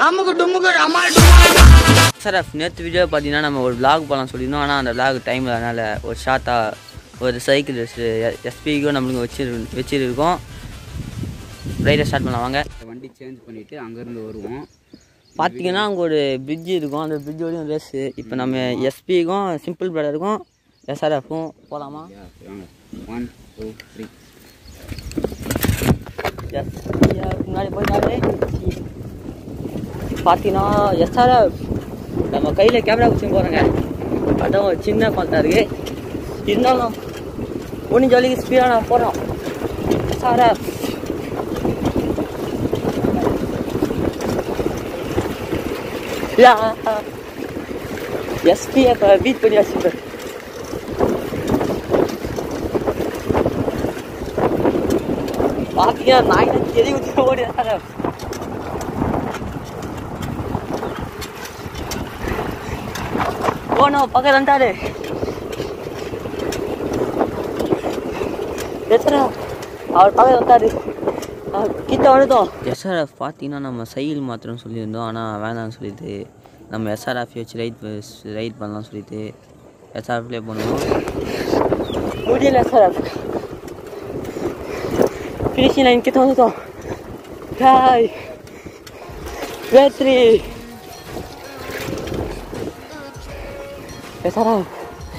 அமுக்கு டுமுக்கு அம்மாள் டும்மா சார் நேற்று வீடியோ பார்த்தீங்கன்னா நம்ம ஒரு vlog போகலாம் சொல்லியிருந்தோம் ஆனால் அந்த vlog டைம் அதனால் ஒரு ஷார்ட்டாக ஒரு சைக்கிள் எஸ்பிக்கும் நம்மளுக்கு வச்சு வச்சுருக்கோம் ரைடை ஸ்டார்ட் பண்ணலாம் வாங்க வண்டி சேஞ்ச் பண்ணிவிட்டு அங்கேருந்து வருவோம் பார்த்தீங்கன்னா அங்கே ஒரு பிரிட்ஜ் இருக்கும் அந்த பிரிட்ஜோடையும் ரேஸு இப்போ நம்ம எஸ்பிக்கும் சிம்பிள் பிரதருக்கும் எஸ்ஆர்எஃப்பும் போகலாமா ஒன் டூ த்ரீ எஸ் முன்னாடி போயிட்டாலே பார்த்தீங்கன்னா எஸ்ஆர்எஃப் நம்ம கையில் கேமரா வச்சு போகிறோங்க அதான் ஒரு சின்ன பால்ட்டா இருக்கு இருந்தாலும் ஒன்றும் ஜாலிக்கு ஸ்பீடாக நான் போகிறோம் எஸ்ஆர்எஃப் எஸ்பிஎஃப் பீட் பண்ணி வச்சுருப்பேன் பாத்தீங்கன்னா நாய் எதி ஊற்றி ஓடி எஸ்ஆர்எஃப் போனோம் பக்கம் வந்துட்டாரு எத்தனை அவர் பக்கம் வந்தாரு அவர் கிட்ட வந்துட்டோம் எஸ்ஆர்எஃப் பார்த்தீங்கன்னா நம்ம சைக்கிள் மாத்திரம் சொல்லியிருந்தோம் ஆனால் வேணாம்னு சொல்லிட்டு நம்ம எஸ்ஆர்எஃப் வச்சு ரைட் ரைட் பண்ணலாம் சொல்லிட்டு எஸ்ஆர்எஃப்லேயே பண்ணுவோம் முடியல எஸ்ஆர்எஃப் ஃபினிஷிங் லைன் கிட்ட வந்துட்டோம் காய் வெற்றி எஸ்ஆர்எஃப்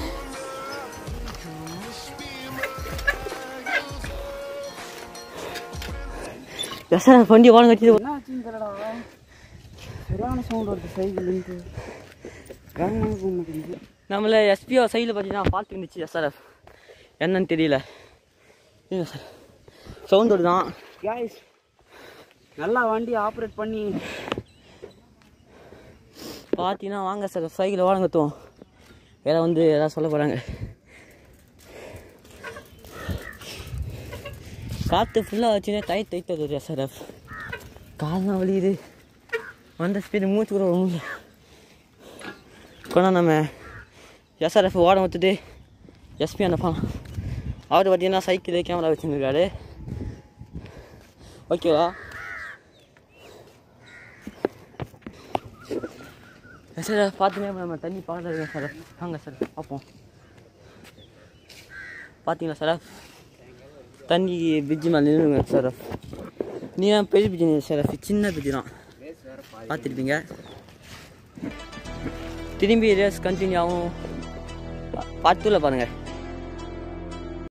எஸ்ஆர்எஃப் வண்டி ஓரம் கட்டிட்டு என்ன ஆச்சுன்னு தெரியலடா சரியான சவுண்ட் வருது சைக்கிள்லேருந்து வேகமாக போக மாட்டேங்குது நம்மள எஸ்பிஓ சைடில் பார்த்தீங்கன்னா ஃபால்ட் இருந்துச்சு எஸ்ஆர்எஃப் என்னன்னு தெரியல சார் சவுண்ட் வருதான் கேஸ் நல்லா வண்டி ஆப்ரேட் பண்ணி பார்த்தீங்கன்னா வாங்க சார் சைக்கிள் ஓரம் கத்துவோம் வேலை வந்து எதாவது சொல்ல போகிறாங்க காற்று ஃபுல்லாக வச்சுனே டை தைத்தது எஸ்ஆர்எஃப் காலெலாம் வலியுது வந்த ஸ்பீடு மூச்சு கூட ஒன்றும் கொண்டா நம்ம எஸ்ஆர்எஃப் ஓடம் ஊற்றுட்டு எஸ்பி அனுப்பலாம் அவர் பார்த்தீங்கன்னா சைக்கிள் கேமரா வச்சுருக்காரு ஓகேவா சார் பார்த்துனே நம்ம தண்ணி பார்த்துருக்கேன் சார் வாங்க சார் பார்ப்போம் பார்த்தீங்களா சார் தண்ணி பிரிட்ஜு மேலே நின்றுங்க சார் நீ தான் பெரிய பிரிட்ஜு சார் சின்ன பிரிட்ஜு தான் பார்த்துருப்பீங்க திரும்பி ரேஸ் கண்டினியூ ஆகும் பார்த்துல பாருங்கள்